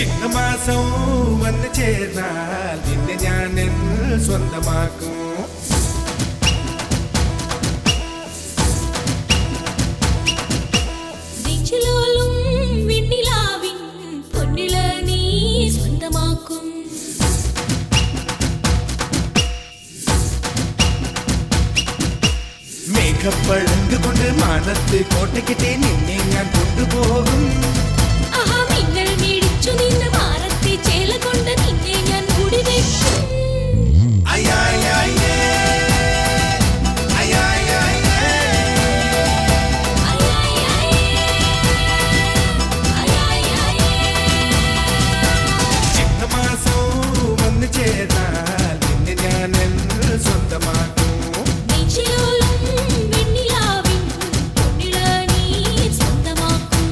ചിങ്ങമാസം വന്നു ചേർന്നാൽ നിന്നെ ഞാൻ എന്നിൽ സ്വന്തമാക്കും നെഞ്ചിലോലും വെണ്ണിലാവിൻ പൊന്നിള നീ സ്വന്തമാക്കും മേഘപ്പഴങ്ക് കൊണ്ട് മാനത്ത് കോട്ടയ്ക്കിട്ടേ നിന്നെ ഞാൻ കൊണ്ടുപോകും ആഹാ മിന്നൽ മിടിച്ചു നിന്ന് മാറത്തെ ചേല കൊണ്ട് നിന്നെ ഞാൻ മുടിവെക്കും അയ്യായ്യായ്യേ. അയ്യായ്യായ്യേ. ചിങ്ങമാസം വന്നു ചേർന്നാൽ നിന്നെ ഞാൻ എന്നിൽ സ്വന്തമാക്കും നെഞ്ചിലോലും വെണ്ണിലാവിൻ പൊന്നിള നീ സ്വന്തമാക്കും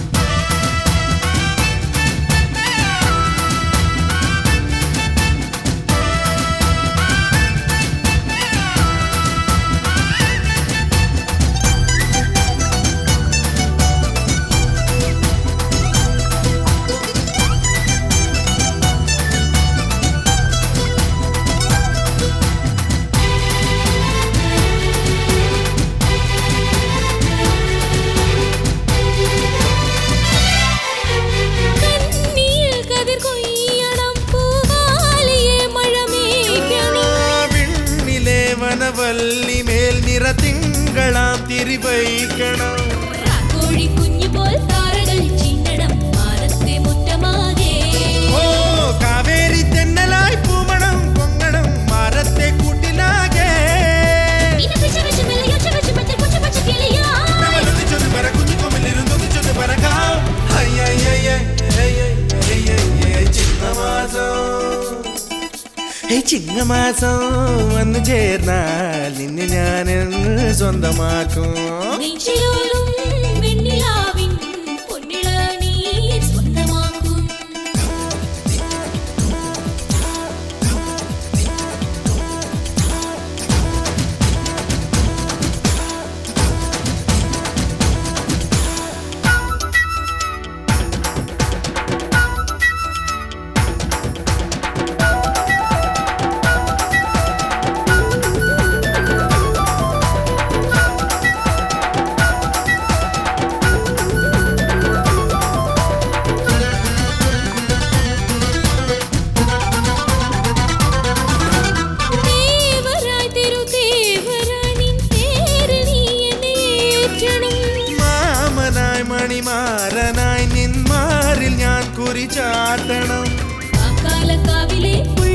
കണ്ണിൽ കതിർ കൊയ്യണം പൂവാലിയെ മഴമേഘണം വിണ്ണിലെ വനവല്ലി മേൽ നിറ തിങ്കളാം തിരിവയ്ക്കണം കോഴി കുഞ്ഞു പോൽ താരകൾ ചിന്നണം മാനത്തെ മുറ്റമാകെ ഓ കാവേരി തെന്നലായി പൂമണം പൊങ്ങണം മരത്തെ കൂട്ടിലാകെ ഇനപ്പിച്ച വെച്ച് മെലയൊച്ച വെച്ച് മറ്റേ കൊച്ചു കൊച്ചു കിളിയാ നമ്മളൊന്നിച്ചൊന്ന് പറക്കുഞ്ഞു കൊമ്പിലിരുന്നൊന്നിച്ചൊന്ന് പറക്കാം ഹയ്യയ്യയ്യേ, ഹയ്യയ്യയ്യേ, ചിങ്ങമാസം ഏ ചിങ്ങമാസം വന്നു ചേർന്നാൽ നിന്നെ ഞാൻ എന്ന് സ്വന്തമാക്കും നെഞ്ചിലോലും വെണ്ണിലാവിൻ പൊന്നിള നീ സ്വന്തമാക്കും ദേവരായി തിരുദേവരായി നിൻ പേര് നീ എന്നെ ഏറ്റണം മാമനായി മണിമാരനായി നിന്മാരിൽ ഞാൻ കുറി ചാട്ടണം കാക്കാലക്കാവിലെ